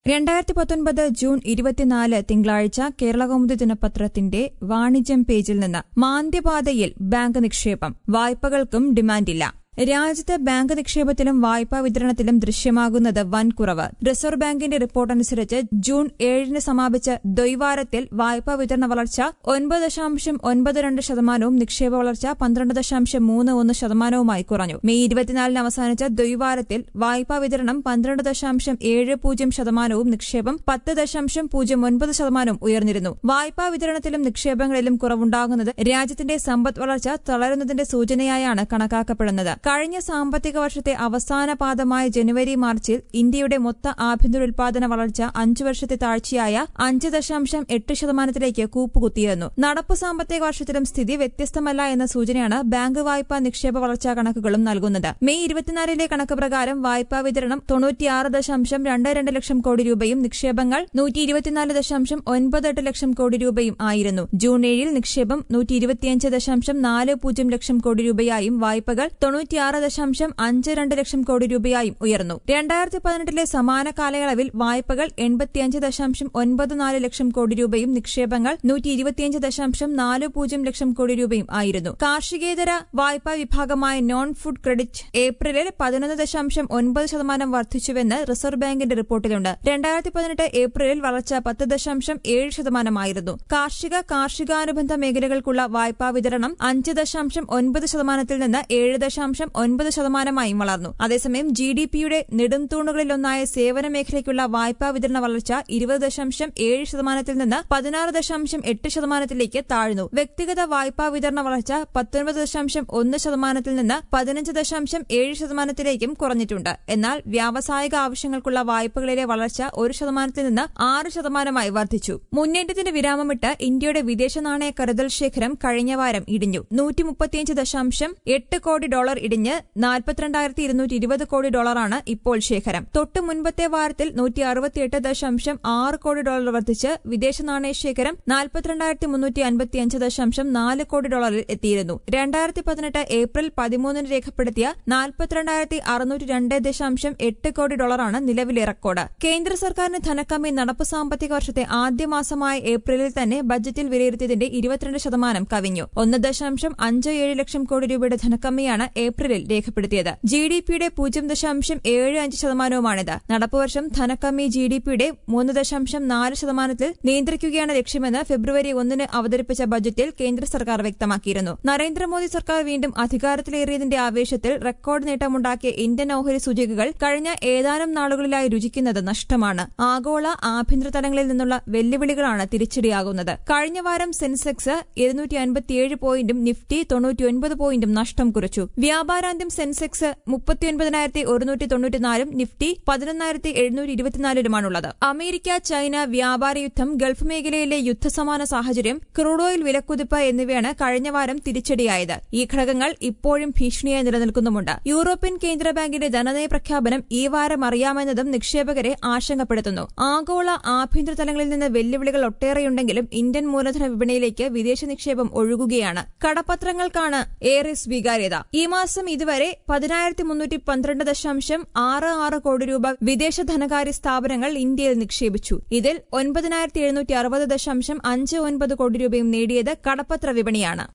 രണ്ടായിരത്തി പത്തൊൻപത് ജൂൺ ഇരുപത്തിനാല് തിങ്കളാഴ്ച കേരളകൗമുദി ദിനപത്രത്തിന്റെ വാണിജ്യം പേജിൽ നിന്ന് മാന്ദ്യപാതയിൽ ബാങ്ക് നിക്ഷേപം വായ്പകൾക്കും ഡിമാൻഡില്ല രാജ്യത്ത് ബാങ്ക് നിക്ഷേപത്തിലും വായ്പാ വിതരണത്തിലും ദൃശ്യമാകുന്നത് വൻ കുറവ് റിസർവ് ബാങ്കിന്റെ റിപ്പോർട്ടനുസരിച്ച് ജൂൺ ഏഴിന് സമാപിച്ച ദ്വൈവാരത്തിൽ വായ്പാ വിതരണ വളർച്ച ഒൻപത് ദശാംശം ഒൻപത് രണ്ട് ശതമാനവും നിക്ഷേപ വളർച്ച പന്ത്രണ്ട് ദശാംശം മൂന്ന് ഒന്ന് ശതമാനവുമായി കുറഞ്ഞു മെയ് ഇരുപത്തിനാലിന് അവസാനിച്ച ദ്വൈവാരത്തിൽ വായ്പാ വിതരണം പന്ത്രണ്ട് ദശാംശം ഏഴ് പൂജ്യം ശതമാനവും നിക്ഷേപം പത്ത് ദശാംശം പൂജ്യം ഒൻപത് ശതമാനവും ഉയർന്നിരുന്നു വായ്പാ വിതരണത്തിലും നിക്ഷേപങ്ങളിലും കുറവുണ്ടാകുന്നത് രാജ്യത്തിന്റെ സമ്പദ് വളർച്ച തളരുന്നതിന്റെ സൂചനയായാണ് കണക്കാക്കപ്പെടുന്നത് കഴിഞ്ഞ സാമ്പത്തിക വർഷത്തെ അവസാന പാദമായ ജനുവരി മാർച്ചിൽ ഇന്ത്യയുടെ മൊത്ത ആഭ്യന്തര ഉൽപാദന വളർച്ച അഞ്ചു വർഷത്തെ താഴ്ചയായ അഞ്ച് ദശാംശം എട്ട് ശതമാനത്തിലേക്ക് കൂപ്പുകുത്തിയിരുന്നു നടപ്പു സാമ്പത്തിക വർഷത്തിലും സ്ഥിതി വ്യത്യസ്തമല്ല എന്ന സൂചനയാണ് ബാങ്ക് വായ്പാ നിക്ഷേപ വളർച്ചാ കണക്കുകളും നൽകുന്നത് മെയ് ഇരുപത്തിനാലിലെ കണക്ക് പ്രകാരം വായ്പാ വിതരണം തൊണ്ണൂറ്റിയാറ് ദശാംശം രണ്ട് രണ്ട് ലക്ഷം കോടി രൂപയും നിക്ഷേപങ്ങൾ നൂറ്റി ഇരുപത്തിനാല് ദശാംശം ഒൻപത് എട്ട് ലക്ഷം കോടി രൂപയും ആയിരുന്നു ജൂൺ ഏഴിൽ നിക്ഷേപം നൂറ്റി ഇരുപത്തിയഞ്ച് ദശാംശം നാല് പൂജ്യം ലക്ഷം കോടി രൂപയായും വായ്പകൾ തൊണ്ണൂറ്റിയാറ് ദശാംശം അഞ്ച് രണ്ട് ലക്ഷം കോടി രൂപയായും ഉയർന്നു രണ്ടായിരത്തി പതിനെട്ടിലെ സമാന കാലയളവിൽ വായ്പകൾ എൺപത്തിയഞ്ച് ദശാംശം ഒൻപത് നാല് ലക്ഷം കോടി രൂപയും നിക്ഷേപങ്ങൾ നൂറ്റി ഇരുപത്തിയഞ്ച് ദശാംശം നാല് പൂജ്യം ലക്ഷം കോടി രൂപയും ആയിരുന്നു കാർഷികേതര വായ്പാ വിഭാഗമായ നോൺ ഫുഡ് ക്രെഡിറ്റ് ഏപ്രിലിൽ പതിനൊന്ന് ദശാംശം ഒൻപത് ശതമാനം വർദ്ധിച്ചുവെന്ന് റിസർവ് ബാങ്കിന്റെ റിപ്പോർട്ടിലുണ്ട് രണ്ടായിരത്തി പതിനെട്ട് ഏപ്രിലിൽ വളർച്ച പത്ത് ദശാംശം ഏഴ് ശതമാനമായിരുന്നു കാർഷിക കാർഷികാനുബന്ധ മേഖലകൾക്കുള്ള വായ്പാ വിതരണം അഞ്ച് ദശാംശം ഒൻപത് ശതമാനത്തിൽ നിന്ന് ഏഴ് ദശാംശം ഒൻപത് ശതമാനമായും വളർന്നു അതേസമയം ജി ഡി പിയുടെ നെടുംതൂണുകളിലൊന്നായ സേവന മേഖലയ്ക്കുള്ള വായ്പാ വിതരണ വളർച്ച ഇരുപത് ദശാംശം ഏഴ് ശതമാനത്തിൽ നിന്ന് പതിനാറ് ദശാംശം എട്ട് ശതമാനത്തിലേക്ക് താഴ്ന്നു വ്യക്തിഗത വായ്പാ വിതരണ വളർച്ച പത്തൊൻപത് ദശാംശം ഒന്ന് ശതമാനത്തിൽ നിന്ന് പതിനഞ്ച് ദശാംശം ഏഴ് ശതമാനത്തിലേക്കും കുറഞ്ഞിട്ടുണ്ട് എന്നാൽ വ്യാവസായിക ആവശ്യങ്ങൾക്കുള്ള വായ്പകളിലെ വളർച്ച ഒരു ശതമാനത്തിൽ നിന്ന് ആറ് ശതമാനമായി വർദ്ധിച്ചു മുന്നേറ്റത്തിന് വിരാമമിട്ട് ഇന്ത്യയുടെ വിദേശ നാണയ കരുതൽ ശേഖരം കഴിഞ്ഞ വാരം ഇടിഞ്ഞു നൂറ്റി മുപ്പത്തിയഞ്ച് ദശാംശം എട്ട് കോടി ഡോളർ ഇടിഞ്ഞ് നാൽപ്പത്തിരണ്ടായിരത്തി ഇരുന്നൂറ്റി ഇരുപത് കോടി ഡോളറാണ് ഇപ്പോൾ ശേഖരം തൊട്ടു മുൻപത്തെ വാരത്തിൽ നൂറ്റി അറുപത്തിയെട്ട് ദശാംശം ആറ് കോടി ഡോളർ വർദ്ധിച്ച് വിദേശ നാണയ ശേഖരം നാൽപ്പത്തിരണ്ടായിരത്തി മുന്നൂറ്റി അൻപത്തിയഞ്ച് ദശാംശം നാല് കോടി ഡോളറിൽ എത്തിയിരുന്നു രണ്ടായിരത്തി പതിനെട്ട് ഏപ്രിൽ പതിമൂന്നിന് രേഖപ്പെടുത്തിയ നാൽപ്പത്തിരണ്ടായിരത്തി അറുന്നൂറ്റി രണ്ട് ദശാംശം എട്ട് കോടി ഡോളറാണ് നിലവിലെ റെക്കോർഡ് കേന്ദ്ര സർക്കാരിന് ധനക്കമ്മി നടപ്പ് സാമ്പത്തിക വർഷത്തെ ആദ്യ മാസമായ ഏപ്രിലിൽ തന്നെ ബജറ്റിൽ വിലയിരുത്തിയതിന്റെ ഇരുപത്തിരണ്ട് ശതമാനം കവിഞ്ഞു ഒന്ന് ദശാംശം അഞ്ച് ഏഴ് ലക്ഷം കോടി രൂപയുടെ ധനക്കമ്മിയാണ് ഏപ്രിലിൽ രേഖപ്പെടുത്തിയത് ജി ഡി പിയുടെ പൂജ്യം ദശാംശം ഏഴ് അഞ്ച് ശതമാനവുമാണിത് നടപ്പുവർഷം ധനക്കമ്മി ജി ഡി പിയുടെ മൂന്ന് ദശാംശം നാല് ശതമാനത്തിൽ നിയന്ത്രിക്കുകയാണ് ലക്ഷ്യമെന്ന് ഫെബ്രുവരി ഒന്നിന് അവതരിപ്പിച്ച ബജറ്റിൽ കേന്ദ്ര സർക്കാർ വ്യക്തമാക്കിയിരുന്നു നരേന്ദ്രമോദി സർക്കാർ വീണ്ടും അധികാരത്തിലേറിയതിന്റെ ആവേശത്തിൽ റെക്കോർഡ് നേട്ടമുണ്ടാക്കിയ ഇന്ത്യൻ ഓഹരി സൂചികകൾ കഴിഞ്ഞ ഏതാനും നാളുകളിലായി രുചിക്കുന്നത് നഷ്ടമാണ് ആഗോള ആഭ്യന്തര തലങ്ങളിൽ നിന്നുള്ള വെല്ലുവിളികളാണ് തിരിച്ചടിയാകുന്നത് കഴിഞ്ഞ വാരം സെൻസെക്സ് ഇരുന്നൂറ്റി അൻപത്തിയേഴ് പോയിന്റും നിഫ്റ്റി തൊണ്ണൂറ്റിയൊൻപത് പോയിന്റും നഷ്ടം കുറിച്ചു വ്യാപാരാന്ത്യം സെൻസെക്സ് മുപ്പത്തിയൊൻപതിനായിരത്തി ഒരുന്നൂറ്റി തൊണ്ണൂറ്റിനാലും നിഫ്റ്റി പതിനൊന്നായിരത്തി എഴുന്നൂറ്റി ഇരുപത്തിനാലിലുമാണുള്ളത് അമേരിക്ക ചൈന വ്യാപാര യുദ്ധം ഗൾഫ് മേഖലയിലെ യുദ്ധസമാന സാഹചര്യം ക്രൂഡ് ഓയിൽ വിലക്കുതിപ്പ് എന്നിവയാണ് കഴിഞ്ഞ വാരം തിരിച്ചടിയായത് ഈ ഘടകങ്ങൾ ഇപ്പോഴും ഭീഷണിയായി നിലനിൽക്കുന്നുമുണ്ട് യൂറോപ്യൻ കേന്ദ്ര ബാങ്കിന്റെ ധനനയ പ്രഖ്യാപനം ഈ വാരം അറിയാമെന്നതും നിക്ഷേപകരെ ആശങ്കപ്പെടുത്തുന്നു ആഗോള ആഭ്യന്തര തലങ്ങളിൽ നിന്ന് വെല്ലുവിളികൾ ഒട്ടേറെയുണ്ടെങ്കിലും ഇന്ത്യൻ മൂലധന വിപണിയിലേക്ക് വിദേശ നിക്ഷേപം ഒഴുകുകയാണ് കടപ്പത്രങ്ങൾക്കാണ് ഏറെ സ്വീകാര്യത ഈ മാസം ഇതുവരെ പതിനായിരത്തി മുന്നൂറ്റി പന്ത്രണ്ട് ദശാംശം ആറ് ആറ് കോടി രൂപ വിദേശ ധനകാര്യ സ്ഥാപനങ്ങൾ ഇന്ത്യയിൽ നിക്ഷേപിച്ചു ഇതിൽ ഒൻപതിനായിരത്തി എഴുന്നൂറ്റി അറുപത് ദശാംശം അഞ്ച് ഒൻപത് കോടി രൂപയും നേടിയത് കടപ്പത്ര വിപണിയാണ്